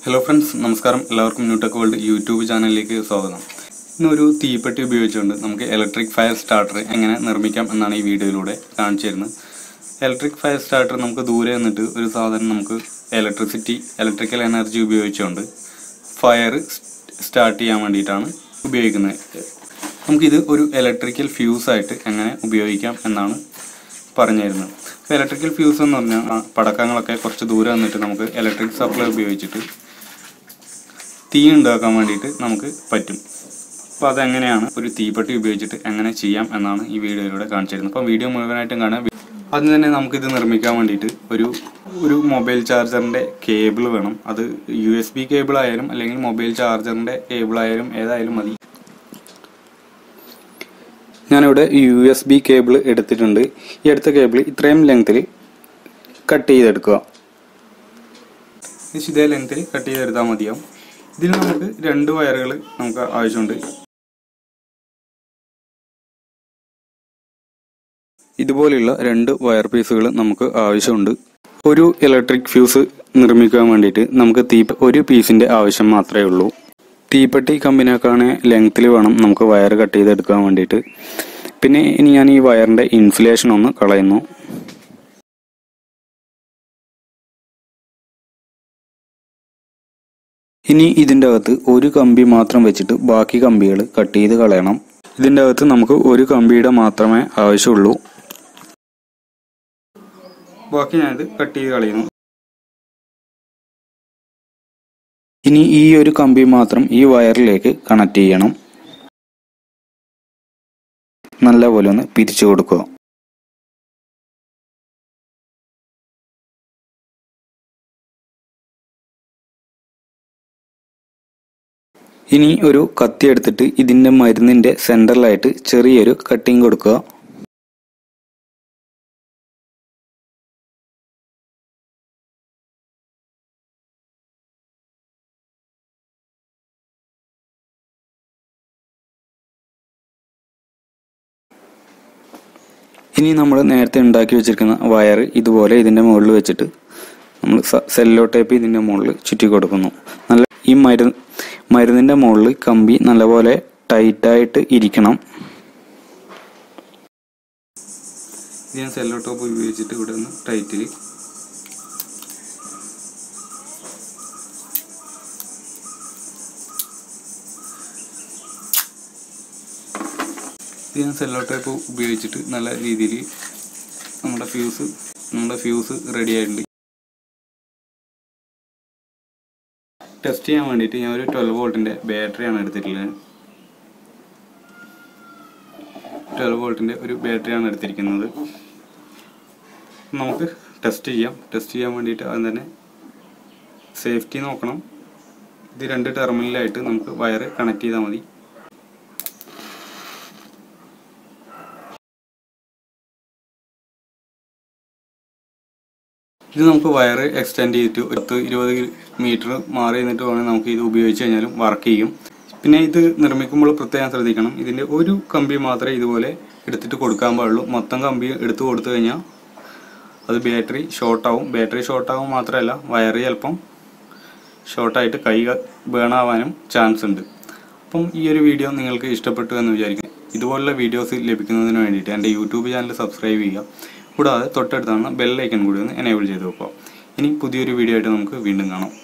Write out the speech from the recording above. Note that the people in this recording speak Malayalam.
ഹലോ ഫ്രണ്ട്സ് നമസ്കാരം എല്ലാവർക്കും ന്യൂടെക് വേൾഡ് യൂട്യൂബ് ചാനലിലേക്ക് സ്വാഗതം ഇന്നൊരു തീപ്പെട്ടി ഉപയോഗിച്ചുകൊണ്ട് നമുക്ക് ഇലക്ട്രിക് ഫയർ സ്റ്റാർട്ടർ എങ്ങനെ നിർമ്മിക്കാം എന്നാണ് ഈ വീഡിയോയിലൂടെ കാണിച്ചു തരുന്നത് ഇലക്ട്രിക് ഫയർ സ്റ്റാർട്ടർ നമുക്ക് ദൂരെ നിന്നിട്ട് ഒരു സാധനം നമുക്ക് ഇലക്ട്രിസിറ്റി ഇലക്ട്രിക്കൽ എനർജി ഉപയോഗിച്ചുകൊണ്ട് ഫയർ സ്റ്റാർട്ട് ചെയ്യാൻ വേണ്ടിയിട്ടാണ് ഉപയോഗിക്കുന്നത് നമുക്കിത് ഒരു ഇലക്ട്രിക്കൽ ഫ്യൂസ് ആയിട്ട് എങ്ങനെ ഉപയോഗിക്കാം എന്നാണ് പറഞ്ഞു തരുന്നത് ഇപ്പോൾ ഇലക്ട്രിക്കൽ ഫ്യൂസ് എന്ന് പറഞ്ഞാൽ ആ പടക്കങ്ങളൊക്കെ കുറച്ച് ദൂരെ നിന്നിട്ട് നമുക്ക് ഇലക്ട്രിക് സപ്ലൈ ഉപയോഗിച്ചിട്ട് തീ ഉണ്ടാക്കാൻ വേണ്ടിയിട്ട് നമുക്ക് പറ്റും അപ്പോൾ അതെങ്ങനെയാണ് ഒരു തീപ്പെട്ടി ഉപയോഗിച്ചിട്ട് എങ്ങനെ ചെയ്യാം എന്നാണ് ഈ വീഡിയോയിലൂടെ കാണിച്ചു തരുന്നത് അപ്പോൾ വീഡിയോ മുഴുവനായിട്ടും കാണാം ആദ്യം തന്നെ നമുക്കിത് നിർമ്മിക്കാൻ വേണ്ടിയിട്ട് ഒരു ഒരു മൊബൈൽ ചാർജറിൻ്റെ കേബിൾ വേണം അത് യു എസ് ബി കേബിൾ ആയാലും അല്ലെങ്കിൽ മൊബൈൽ ചാർജറിൻ്റെ കേബിൾ ആയാലും ഏതായാലും മതി ഞാനിവിടെ യു എസ് ബി കേബിൾ എടുത്തിട്ടുണ്ട് ഈ എടുത്ത കേബിൾ ഇത്രയും ലെങ്ത്തിൽ കട്ട് ചെയ്തെടുക്കുക ഏകദേശം ഇതേ ലെങ്ത്തിൽ കട്ട് ചെയ്തെടുത്താൽ മതിയാവും ഇതിൽ നമുക്ക് രണ്ട് വയറുകൾ നമുക്ക് ആവശ്യമുണ്ട് ഇതുപോലെയുള്ള രണ്ട് വയർ പീസുകൾ നമുക്ക് ആവശ്യമുണ്ട് ഒരു ഇലക്ട്രിക് ഫ്യൂസ് നിർമ്മിക്കാൻ വേണ്ടിയിട്ട് നമുക്ക് തീ ഒരു പീസിന്റെ ആവശ്യം മാത്രമേ ഉള്ളൂ തീപ്പെട്ടി കമ്പിനേക്കാണ് ലെങ്ത്തിൽ വേണം നമുക്ക് വയർ കട്ട് ചെയ്തെടുക്കാൻ വേണ്ടിയിട്ട് പിന്നെ ഇനി ഞാൻ ഈ വയറിന്റെ ഇൻസുലേഷൻ ഒന്ന് കളയുന്നു ഇനി ഇതിൻ്റെ അകത്ത് ഒരു കമ്പി മാത്രം വെച്ചിട്ട് ബാക്കി കമ്പികൾ കട്ട് ചെയ്ത് കളയണം ഇതിൻ്റെ അകത്ത് നമുക്ക് ഒരു കമ്പിയുടെ മാത്രമേ ആവശ്യമുള്ളൂ ബാക്കി ഞാനിത് കട്ട് ചെയ്ത് കളയുന്നു ഇനി ഈ ഒരു കമ്പി മാത്രം ഈ വയറിലേക്ക് കണക്ട് ചെയ്യണം നല്ലപോലെ ഒന്ന് പിരിച്ചു കൊടുക്കുക ഇനി ഒരു കത്തി എടുത്തിട്ട് ഇതിന്റെ മരുന്നിന്റെ സെന്ററിലായിട്ട് ചെറിയൊരു കട്ടിങ് കൊടുക്കുക ഇനി നമ്മൾ നേരത്തെ ഉണ്ടാക്കി വെച്ചിരിക്കുന്ന വയർ ഇതുപോലെ ഇതിന്റെ മുകളിൽ വെച്ചിട്ട് നമ്മൾ സെല്ലോ ടേപ്പ് ഇതിന്റെ മുകളിൽ ചുറ്റി കൊടുക്കുന്നു നല്ല ഈ മരുന്ന് മരുന്നിന്റെ മുകളിൽ കമ്പി നല്ലപോലെ ടൈറ്റായിട്ട് ഇരിക്കണം ഞാൻ സെല്ലോ ടോപ്പ് ഉപയോഗിച്ചിട്ട് ഇവിടെ ഒന്ന് ടൈറ്റിൽ ഇത് ഞാൻ സെല്ലോ ടേപ്പ് ഉപയോഗിച്ചിട്ട് നല്ല രീതിയിൽ നമ്മുടെ ഫ്യൂസ് നമ്മുടെ ഫ്യൂസ് റെഡി ആയിട്ടുണ്ട് ടെസ്റ്റ് ചെയ്യാൻ വേണ്ടിയിട്ട് ഞാൻ ഒരു ട്വൽവ് വോൾട്ടിൻ്റെ ബാറ്ററിയാണ് എടുത്തിട്ടുള്ളത് ട്വൽവ് വോൾട്ടിൻ്റെ ഒരു ബാറ്ററിയാണ് എടുത്തിരിക്കുന്നത് നമുക്ക് ടെസ്റ്റ് ചെയ്യാം ടെസ്റ്റ് ചെയ്യാൻ വേണ്ടിയിട്ട് ആദ്യം തന്നെ സേഫ്റ്റി നോക്കണം ഇത് രണ്ട് ടെർമിനലായിട്ട് നമുക്ക് വയർ കണക്ട് ചെയ്താൽ മതി ഇത് നമുക്ക് വയർ എക്സ്റ്റെൻഡ് ചെയ്തിട്ട് പത്ത് ഇരുപത് മീറ്റർ മാറി നിന്നിട്ട് വേണമെങ്കിൽ നമുക്ക് ഇത് ഉപയോഗിച്ച് കഴിഞ്ഞാലും വർക്ക് ചെയ്യും പിന്നെ ഇത് നിർമ്മിക്കുമ്പോൾ പ്രത്യേകം ശ്രദ്ധിക്കണം ഇതിൻ്റെ ഒരു കമ്പി മാത്രമേ ഇതുപോലെ എടുത്തിട്ട് കൊടുക്കാൻ പാടുള്ളൂ മൊത്തം കമ്പി എടുത്ത് കൊടുത്തു കഴിഞ്ഞാൽ അത് ബാറ്ററി ഷോർട്ടാവും ബാറ്ററി ഷോർട്ടാവും മാത്രമല്ല വയർ ചിലപ്പം ഷോർട്ടായിട്ട് കൈ ബേൺ ആവാനും ചാൻസ് ഉണ്ട് അപ്പം ഈ ഒരു വീഡിയോ നിങ്ങൾക്ക് ഇഷ്ടപ്പെട്ടു എന്ന് വിചാരിക്കും ഇതുപോലുള്ള വീഡിയോസ് ലഭിക്കുന്നതിന് വേണ്ടിയിട്ട് എൻ്റെ യൂട്യൂബ് ചാനൽ സബ്സ്ക്രൈബ് ചെയ്യുക കൂടാതെ തൊട്ടടുത്താണ് ബെല്ലൈക്കൺ കൂടി ഒന്ന് എനേബിൾ ചെയ്ത് വെക്കുക ഇനി പുതിയൊരു വീഡിയോ ആയിട്ട് നമുക്ക് വീണ്ടും കാണാം